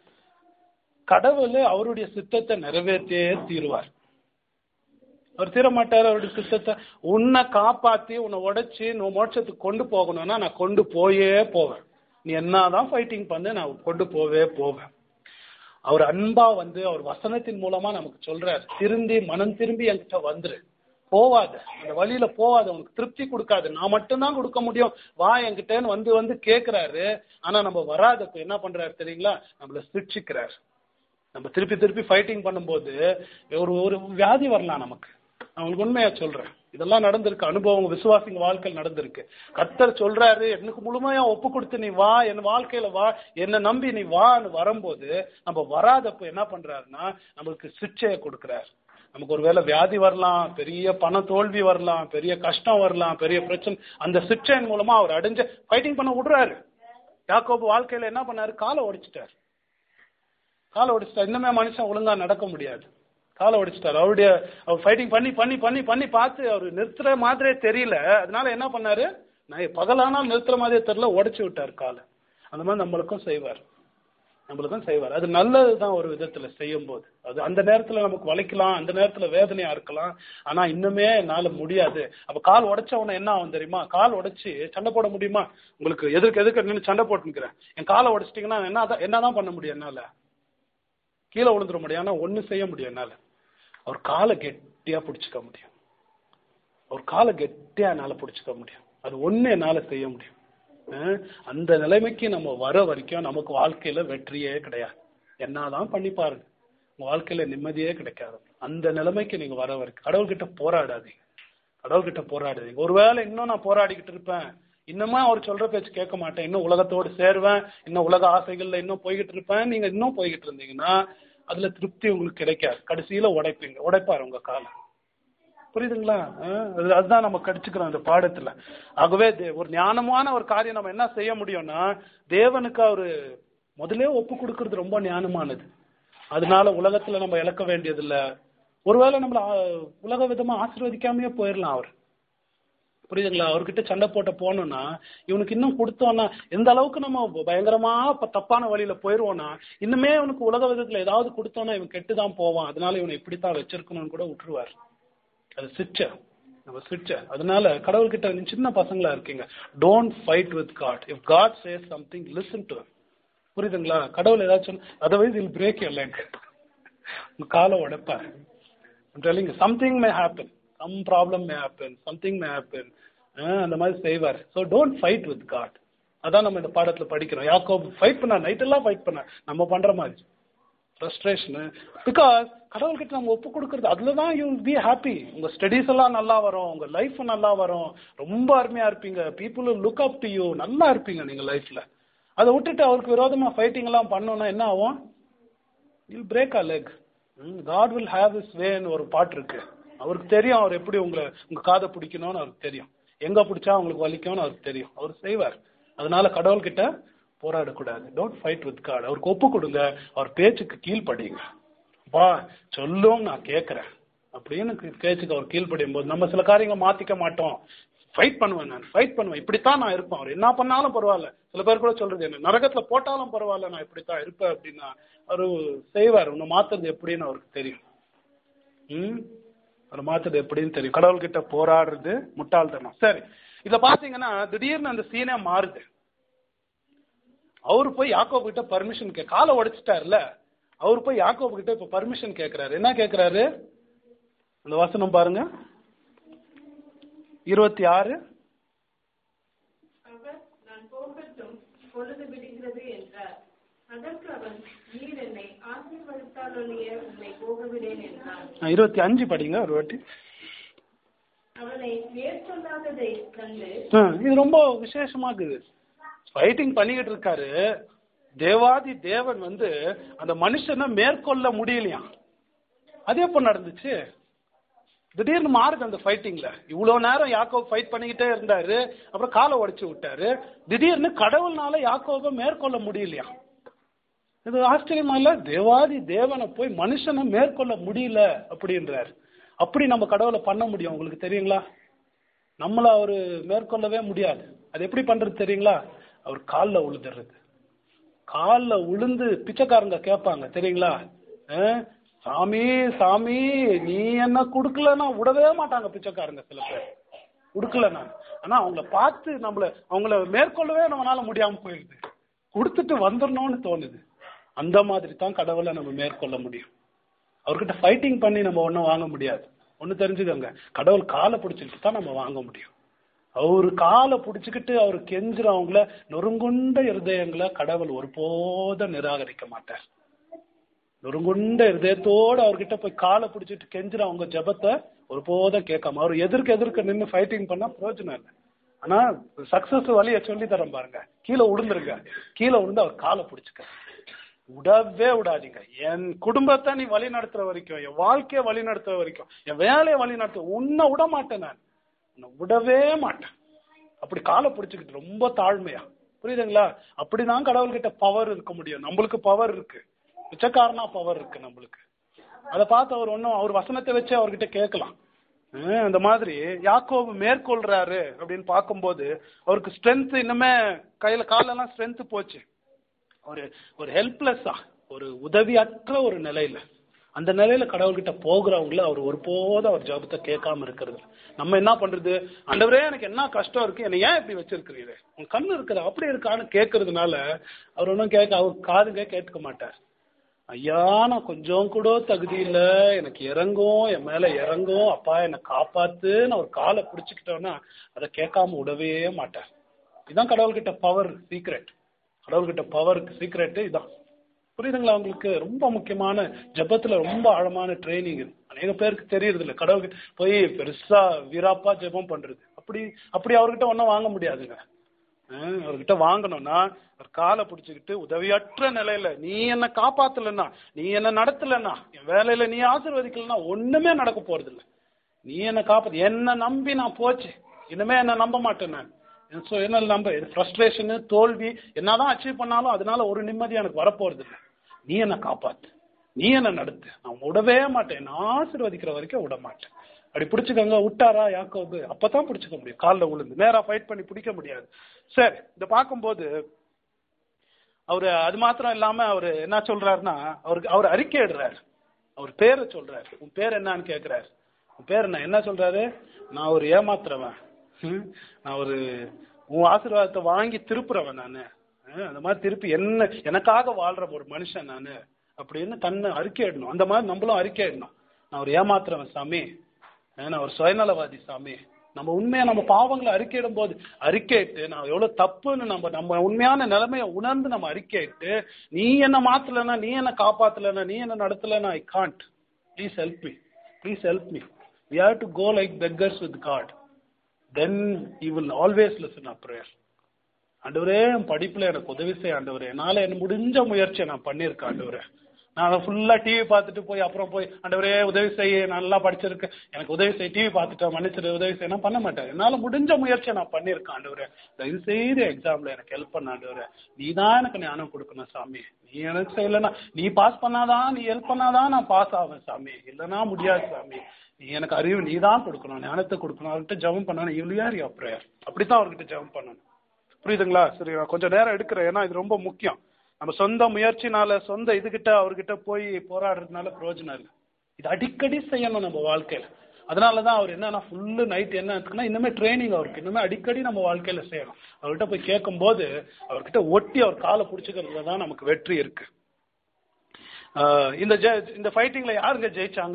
கடவுள் அவருடைய சித்தத்தை நிறைவேற்றியே தீருவார் அவர் தீர மாட்டார் அவருடைய சித்தத்தை உன்னை காப்பாத்தி உன்னை உடைச்சி நீ மோட்சத்துக்கு கொண்டு போகணும்னா நான் கொண்டு போயே போவேன் நீ என்னதான் ஃபைட்டிங் பண்ணு நான் கொண்டு போவே போவேன் அவர் அன்பா வந்து அவர் வசனத்தின் மூலமா நமக்கு சொல்றார் திரும்பி மனம் திரும்பி என்கிட்ட வந்துரு போவாத அந்த வழியில போவாத உனக்கு திருப்தி கொடுக்காது நான் மட்டும்தான் கொடுக்க முடியும் வா என்கிட்டன்னு வந்து வந்து கேக்குறாரு ஆனா நம்ம வராதப்ப என்ன பண்றாரு தெரியுங்களா நம்மள சிக்ஷிக்கிறார் நம்ம திருப்பி திருப்பி ஃபைட்டிங் பண்ணும்போது ஒரு ஒரு வியாதி வரலாம் நமக்கு நான் உங்களுக்கு உண்மையா சொல்றேன் இதெல்லாம் நடந்திருக்கு அனுபவம் விசுவாசிங்க வாழ்க்கையில் நடந்திருக்கு கர்த்தர் சொல்றாரு எனக்கு முழுமையா ஒப்பு கொடுத்து நீ வா என் வாழ்க்கையில வா என்னை நம்பி நீ வான்னு வரும்போது நம்ம வராதப்ப என்ன பண்றாருன்னா நமக்கு சிக்ஷையை கொடுக்கிறார் நமக்கு ஒருவேளை வியாதி வரலாம் பெரிய பண தோல்வி வரலாம் பெரிய கஷ்டம் வரலாம் பெரிய பிரச்சனை அந்த சிக்ஷையின் மூலமா அவர் அடைஞ்ச ஃபைட்டிங் பண்ண விடுறாரு யாக்கோபு வாழ்க்கையில என்ன பண்ணாரு காலை உடைச்சிட்டார் காலை உடைச்சிட்டார் இன்னுமே மனுஷன் ஒழுங்கா நடக்க முடியாது காலை உடைச்சிட்டார் அவருடைய அவர் ஃபைட்டிங் பண்ணி பண்ணி பண்ணி பண்ணி பார்த்து அவர் நிறுத்துற மாதிரியே தெரியல அதனால என்ன பண்ணாரு நான் பகலானால் நிறுத்துற மாதிரியே தெரியல உடைச்சு விட்டார் காலை அந்த மாதிரி நம்மளுக்கும் செய்வார் நம்மளுக்கு தான் செய்வார் அது நல்லது தான் ஒரு விதத்துல செய்யும் போது அது அந்த நேரத்துல நமக்கு வலிக்கலாம் அந்த நேரத்துல வேதனையா இருக்கலாம் ஆனா இன்னுமே என்னால முடியாது அப்ப கால் உடைச்ச உடனே என்ன ஆகும் தெரியுமா கால் உடைச்சு சண்டை போட முடியுமா உங்களுக்கு எதிர்க்கு எதுக்கு நின்று சண்டை போட்டு நிக்கிறேன் என் காலை உடைச்சிட்டீங்கன்னா என்ன என்னதான் பண்ண முடியும் என்னால கீழே விழுந்துட முடியும் ஆனா ஒண்ணு செய்ய முடியும் என்னால அவர் காலை கெட்டியா பிடிச்சுக்க முடியும் அவர் காலை கெட்டியா என்னால பிடிச்சுக்க முடியும் அது ஒண்ணு என்னால செய்ய முடியும் அஹ் அந்த நிலைமைக்கு நம்ம வர வரைக்கும் நமக்கு வாழ்க்கையில வெற்றியே கிடையாது என்னதான் பண்ணி பாருங்க உங்க வாழ்க்கையில நிம்மதியே கிடைக்காது அந்த நிலைமைக்கு நீங்க வர வரைக்கும் கடவுள்கிட்ட போராடாதீங்க கடவுள்கிட்ட போராடாதீங்க ஒருவேளை இன்னும் நான் போராடிக்கிட்டு இருப்பேன் இன்னுமா அவர் சொல்ற பேச்சு கேட்க மாட்டேன் இன்னும் உலகத்தோடு சேருவேன் இன்னும் உலக ஆசைகள்ல இன்னும் போய்கிட்டு இருப்பேன் நீங்க இன்னும் போய்கிட்டு இருந்தீங்கன்னா அதுல திருப்தி உங்களுக்கு கிடைக்காது கடைசியில உடைப்பீங்க உடைப்பாரு உங்க காலம் புரியுதுங்களா அஹ் அது- அதுதான் நம்ம கடிச்சுக்கிறோம் இந்த பாடத்துல ஆகவே தே- ஒரு ஞானமான ஒரு காரியம் நம்ம என்ன செய்ய முடியும்னா தேவனுக்கு அவரு முதலே ஒப்பு கொடுக்கறது ரொம்ப ஞானமானது அதனால உலகத்துல நம்ம இழக்க வேண்டியதில்ல ஒருவேளை நம்மள ஆ, உலக விதமா ஆசீர்வதிக்காமயே போயிடலாம் அவர் புரியுதுங்களா அவர்கிட்ட சண்டை போட்ட போனோம்னா இவனுக்கு இன்னும் கொடுத்தோம்னா எந்த அளவுக்கு நம்ம பயங்கரமா ப- தப்பான வழியில போயிருவோம்னா இன்னுமே இவனுக்கு உலக விதத்துல ஏதாவது கொடுத்தோம்னா இவன் கெட்டு தான் போவான் அதனால இவனை இப்படித்தான் வச்சிருக்கணும்னு கூட விட்டுருவார் அது சிச்ச நம்ம சிச்ச அதனால கடவுள்கிட்ட நீங்க சின்ன பசங்களா இருக்கீங்க don't fight with God if God says something listen to புரியுதுங்களா கடவுள் ஏதாச்சும் otherwise I'll break your leg உங்க காலை உடைப்பார் telling something may happen some problem may happen something may happen அந்த மாதிரி செய்வார் so don't fight with God அதான் நம்ம இந்த பாடத்துல படிக்கிறோம் யாக்கோ ஃபைட் பண்ண நைட் எல்லாம் ஃபைட் பண்ண நம்ம பண்ற மாதிரி ஃப்ரஸ்ட்ரேஷனு பிகாஸ் கடவுள்கிட்ட நம்ம ஒப்பு கொடுக்கறது அதுல தான் யூ பி ஹாப்பி உங்க ஸ்டடீஸ் எல்லாம் நல்லா வரும் உங்க லைஃப் நல்லா வரும் ரொம்ப அருமையா இருப்பீங்க people look up to you நல்லா இருப்பீங்க நீங்க லைஃப்ல அதை விட்டுட்டு அவருக்கு விரோதமா ஃபைட்டிங் எல்லாம் பண்ணோம்னா என்ன ஆகும் you break a leg God will have his வேன்னு ஒரு பாட்டு இருக்கு அவருக்கு தெரியும் அவர் எப்படி உங்களை உங்க காதை பிடிக்கணும்னு அவருக்கு தெரியும் எங்க பிடிச்சா உங்களுக்கு வலிக்கும்னு அவருக்கு தெரியும் அவர் செய்வார் அதனால கடவுள்கிட்ட போராடக்கூடாது டோன்ட் ஃபைட் வித் காட் அவருக்கு ஒப்பு கொடுங்க அவர் பேச்சுக்கு கீழ்ப்படியுங்க வா சொல்லும் நான் கேட்கறேன் அப்படின்னு கே- பேச்சுக்கு அவர் கீழ்ப்படியும் போது நம்ம சில காரியங்களை மாத்திக்க மாட்டோம் ஃபைட் பண்ணுவேன் நான் ஃபைட் பண்ணுவேன் இப்படித்தான் நான் இருப்பேன் அவர் என்ன பண்ணாலும் பரவாயில்ல சில பேர் கூட சொல்றது என்ன நரகத்துல போட்டாலும் பரவாயில்ல நான் இப்படித்தான் இருப்பேன் அப்படின்னா அவரு செய்வார் உன்னை மாத்துறது எப்படின்னு அவருக்கு தெரியும் ம் அவர் மாத்துறது எப்படின்னு தெரியும் கடவுள்கிட்ட போராடுறது முட்டாள்தனம் சரி இத பாத்தீங்கன்னா திடீர்னு அந்த சீனே மாறுது அவர் போய் யாக்கோபு கிட்ட பர்மிஷன் கே காலை உடைச்சிட்டாருல அவர் போய் யாக்கோபு கிட்ட இப்ப பர்மிஷன் கேக்குறாரு என்ன கேக்குறாரு அந்த வசனம் பாருங்க இருபத்தி ஆறு அவர் நான் போகட்டும் பொழுது விடுகிறது என்றார் அதற்கு அவன் நீர் என்னை ஆசீர்வதித்தாலொழிய உன்னை போகவிடேன் என்றான் இருபத்தி அஞ்சு படிங்க ஒரு வாட்டி அவனை மேற்கொள்ளாததை கண்டு ஆ, இது ரொம்ப விசேஷமாக்குது ஃபைட்டிங் பண்ணிக்கிட்டு இருக்காரு தேவாதி தேவன் வந்து அந்த மனுஷனை மேற்கொள்ள முடியலையாம் அது எப்போ நடந்துச்சு திடீர்னு மாறுது அந்த ஃபைட்டிங்ல இவ்வளவு நேரம் யாக்கோப் ஃபைட் பண்ணிக்கிட்டே இருந்தாரு அப்புறம் காலை உடைச்சு விட்டாரு திடீர்னு கடவுள்னால யாக்கோபை மேற்கொள்ள முடியலையா இது ஆச்சரியமா இல்ல தேவாதி தேவனை போய் மனுஷனை மேற்கொள்ள முடியல அப்படின்றாரு அப்படி நம்ம கடவுளை பண்ண முடியும் உங்களுக்கு தெரியுங்களா நம்மள அவரு மேற்கொள்ளவே முடியாது அது எப்படி பண்றது தெரியுங்களா அவர் காலில் உழுதுறது காலில் உளுந்து பிச்சைக்காரங்க கேட்பாங்க தெரியுங்களா அஹ், சாமி சாமி நீ என்ன கொடுக்கலன்னா விடவே மாட்டாங்க பிச்சைக்காரங்க சில பேர் கொடுக்கல நான் ஆனா அவங்கள பார்த்து நம்மள அவங்கள மேற்கொள்ளவே நம்மளால முடியாம போயிடுது கொடுத்துட்டு வந்துடணும்னு தோணுது அந்த மாதிரி தான் கடவுளை நம்ம மேற்கொள்ள முடியும் அவர்கிட்ட ஃபைட்டிங் பண்ணி நம்ம ஒன்றும் வாங்க முடியாது ஒன்று தெரிஞ்சுக்கோங்க கடவுள் காலை பிடிச்சிக்கிட்டு தான் நம்ம வாங்க முடியும் அவரு காலை பிடிச்சிக்கிட்டு அவர் கெஞ்சுறவங்கள நொறுங்குண்ட இருதயங்களை கடவுள் ஒருபோதும் நிராகரிக்க மாட்டார் நொறுங்குண்ட இருதயத்தோட அவர்கிட்ட போய் காலை பிடிச்சிட்டு கெஞ்சுறவங்க ஜெபத்தை ஒருபோதும் கேட்காம அவர் எதிர்க்க எதிர்க்க நின்று ஃபைட்டிங் பண்ணா பிரயோஜனம் இல்லை ஆனா சக்சஸ் வழிய சொல்லி தரேன் பாருங்க கீழே விழுந்துருங்க கீழே விழுந்து அவர் காலை பிடிச்சுக்க விடவே விடாதீங்க என் குடும்பத்தை நீ வழி நடத்துற வரைக்கும் என் வாழ்க்கையை வழி நடத்துற வரைக்கும் என் வேலையை வழி நடத்த உன்னை விட மாட்டேன் நான் உன்னை விடவே மாட்டேன் அப்படி காலை பிடிச்சுக்கிட்டு ரொம்ப தாழ்மையா புரியுதுங்களா அப்படிதான் கடவுள்கிட்ட பவர் இருக்க முடியும் நம்மளுக்கு பவர் இருக்கு பிச்சைக்காரனா பவர் இருக்கு நம்மளுக்கு அதை பார்த்து அவர் ஒன்றும் அவர் வசனத்தை வச்சு அவர்கிட்ட கேட்கலாம் ஹம், அந்த மாதிரி யாக்கோபு மேற்கொள்றாரு அப்படின்னு பார்க்கும்போது அவருக்கு ஸ்ட்ரென்த் இன்னுமே கையில காலெல்லாம் ஸ்ட்ரென்த் போச்சு ஒரு ஒரு ஹெல்ப்லெஸ்ஸா ஒரு உதவியற்ற ஒரு நிலையில அந்த நிலையில கடவுள்கிட்ட போகிறவங்கள அவர் ஒருபோதும் அவர் ஜபத்தை கேட்காம இருக்கிறது நம்ம என்ன பண்றது ஆண்டவரே எனக்கு என்ன கஷ்டம் இருக்கு என்னை ஏன் இப்படி வச்சிருக்கிறீரு உன் கண்ணு இருக்குது அப்படி இருக்கான்னு கேட்கறதுனால அவர் ஒன்றும் கேட்க அவர் காதுங்க கேட்க மாட்டார் ஐயா நான் கொஞ்சம் கூட தகுதி இல்ல எனக்கு இறங்கும் என் மேல இறங்கும் அப்பா என்னை காப்பாத்து நான் ஒரு காலை பிடிச்சுக்கிட்டோன்னா அதை கேட்காம விடவே மாட்டார் இதுதான் கடவுள்கிட்ட பவர் சீக்ரெட் கடவுள்கிட்ட பவருக்கு சீக்ரெட் இதான் புரியுதுங்களா உங்களுக்கு ரொம்ப முக்கியமான ஜெபத்துல ரொம்ப ஆழமான ட்ரைனிங் இது அநேக பேருக்கு தெரியறது இல்ல கடவுள் போய் பெருசா வீராப்பா ஜெபம் பண்றது அப்படி அப்படி அவர்கிட்ட ஒன்றும் வாங்க முடியாதுங்க அஹ் அவர்கிட்ட வாங்கணும்னா அவர் காலை பிடிச்சுக்கிட்டு உதவியற்ற நிலையில நீ என்ன காப்பாத்தலன்னா நீ என்ன நடத்தலன்னா என் வேலையில நீ ஆசீர்வதிக்கலன்னா ஒண்ணுமே நடக்க போறது இல்ல நீ என்ன காப்பாத்து என்ன நம்பி நான் போச்சு இனிமே என்ன நம்ப மாட்டேன் நான் ஸோ என்ன நம்ப ஃப்ரஸ்ட்ரேஷனு தோல்வி என்னதான் அச்சீவ் பண்ணாலும் அதனால ஒரு நிம்மதி எனக்கு வரப்போறது இல்லை நீ என்ன காப்பாத்து நீ என்ன நடத்து நான் விடவே மாட்டேன் நான் ஆசீர்வதிக்கிற வரைக்கும் விட மாட்டேன் அப்படி பிடிச்சுக்கோங்க விட்டாரா யாக்கோபு அப்பதான் பிடிச்சுக்க முடியும் காலில் விழுந்து நேரா ஃபைட் பண்ணி பிடிக்க முடியாது சரி இதை பார்க்கும்போது அவரு அது மாத்திரம் இல்லாம அவரு என்ன சொல்றாருன்னா அவருக்கு அவர் அறிக்கையிடுறாரு அவர் பேரை சொல்றாரு உன் பேர் என்னன்னு கேக்குறாரு உன் பேர் என்ன என்ன சொல்றாரு நான் ஒரு ஏமாத்துறவன் ஹம், நான் ஒரு உன் ஆசீர்வாதத்தை வாங்கி திருப்புறவன் நானு ஹம், அந்த மாதிரி திருப்பி என்ன எனக்காக வாழ்ற ஒரு மனுஷன் நானு அப்படின்னு தன்னை அறிக்கையிடணும் அந்த மாதிரி நம்மளும் அறிக்கையிடணும் நான் ஒரு ஏமாத்துறவன் சாமி ஹம், நான் ஒரு சுயநலவாதி சாமி நம்ம உண்மையா நம்ம பாவங்களை அறிக்கையிடும் போது அறிக்கையிட்டு நான் எவ்வளவு தப்புன்னு நம்ம நம்ம உண்மையான நிலைமையை உணர்ந்து நம்ம அறிக்கையிட்டு நீ என்ன மாத்தலன்னா நீ என்ன காப்பாத்தலன்னா நீ என்ன நடத்தலன்னா I can't please help me please help me we have to go like beggars with God then you will always listen a prayer ஆண்டவரே என் படிப்புல எனக்கு உதவி செய்ய ஆண்டவரே என்னால என்ன முடிஞ்ச முயற்சியை நான் பண்ணியிருக்கேன் ஆண்டவரே நான் ஃபுல்லா டிவி பார்த்துட்டு போய் அப்புறம் போய் ஆண்டவரே உதவி செய்ய நல்லா படிச்சிருக்கேன் எனக்கு உதவி செய்ய டிவி பார்த்துட்டேன் மன்னிச்சிரு உதவி செய்ய நான் பண்ண மாட்டேன் என்னால முடிஞ்ச முயற்சியை நான் பண்ணியிருக்கேன் ஆண்டவரே தயவு செய்து எக்ஸாம்ல எனக்கு ஹெல்ப் பண்ண ஆண்டவரே நீ தான் எனக்கு ஞானம் கொடுக்கணும் சாமி நீ எனக்கு செய்யலன்னா நீ பாஸ் பண்ணாதான் நீ ஹெல்ப் பண்ணாதான் நான் பாஸ் ஆவேன் சாமி இல்லைன்னா முடியாது சாமி நீ எனக்கு அறிவு நீ தான் கொடுக்கணும் ஞானத்தை கொடுக்கணும் அவர்கிட்ட ஜெபம் பண்ணணும் இவ்வளோ யோ ப்ரேயர் அப்படித்தான் அவர்கிட்ட ஜெபம் பண்ணணும் புரியுதுங்களா சரி நான் கொஞ்சம் நேரம் எடுக்கிறேன் ஏன்னா இது ரொம்ப முக்கியம் நம்ம சொந்த முயற்சினால சொந்த இதுகிட்ட அவர்கிட்ட போய் போராடுறதுனால பிரயோஜனம் இல்லை இது அடிக்கடி செய்யணும் நம்ம வாழ்க்கையில அதனாலதான் அவர் என்னன்னா ஃபுல்லு நைட் என்ன இருக்குன்னா இன்னுமே ட்ரைனிங் அவருக்கு இன்னுமே அடிக்கடி நம்ம வாழ்க்கையில செய்யணும் அவர்கிட்ட போய் கேட்கும்போது அவர்கிட்ட ஒட்டி அவர் காலை பிடிச்சிக்கிறதுல தான் நமக்கு வெற்றி இருக்கு ஆஹ் இந்த ஜெ- இந்த ஃபைட்டிங்ல யாருங்க ஜெயிச்சாங்க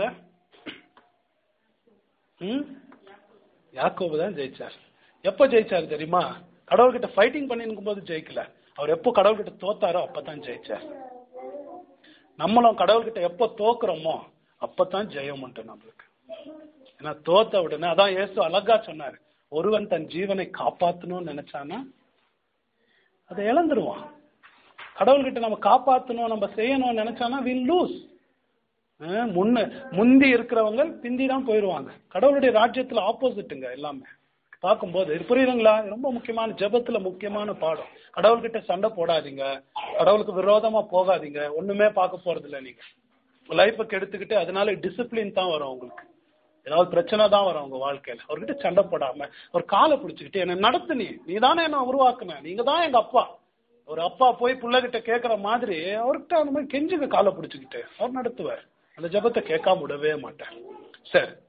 ம் யாக்கோபு தான் ஜெயிச்சார் எப்போ ஜெயிச்சார் தெரியுமா கடவுள்கிட்ட ஃபைட்டிங் பண்ணிருக்கும் போது ஜெயிக்கல அவர் எப்போ கடவுள்கிட்ட தோத்தாரோ அப்பதான் ஜெயிச்சார் நம்மளும் கடவுள்கிட்ட எப்போ தோக்குறோமோ அப்பதான் ஜெயம் உண்டு நம்மளுக்கு ஏன்னா தோத்த உடனே அதான் இயேசு அழகா சொன்னாரு ஒருவன் தன் ஜீவனை காப்பாத்தணும்னு நினைச்சானா அதை இழந்துருவான் கடவுள்கிட்ட நம்ம காப்பாத்தணும் நம்ம செய்யணும்னு நினைச்சானா வில் லூஸ் முன்ன முந்தி இருக்கிறவங்க பிந்தி தான் போயிடுவாங்க கடவுளுடைய ராஜ்யத்துல ஆப்போசிட்டுங்க எல்லாமே பார்க்கும்போது இது புரியுதுங்களா இது ரொம்ப முக்கியமான ஜெபத்துல முக்கியமான பாடம் கடவுள்கிட்ட சண்டை போடாதீங்க கடவுளுக்கு விரோதமா போகாதீங்க ஒண்ணுமே பார்க்க போறது இல்லை நீங்க லைஃபை கெடுத்துக்கிட்டு அதனால டிசிப்ளின் தான் வரும் உங்களுக்கு ஏதாவது பிரச்சனை தான் வரும் உங்க வாழ்க்கையில அவர்கிட்ட சண்டை போடாம ஒரு காலை பிடிச்சிக்கிட்டு என்ன நடத்து நீ நீ தானே என்ன உருவாக்குன நீங்க தான் எங்க அப்பா ஒரு அப்பா போய் பிள்ளைகிட்ட கேட்கற மாதிரி அவர்கிட்ட அந்த மாதிரி கெஞ்சுங்க காலை பிடிச்சிக்கிட்டு அவர் நடத்துவார் அந்த ஜெபத்தை கேட்காம விடவே மாட்டார் சரி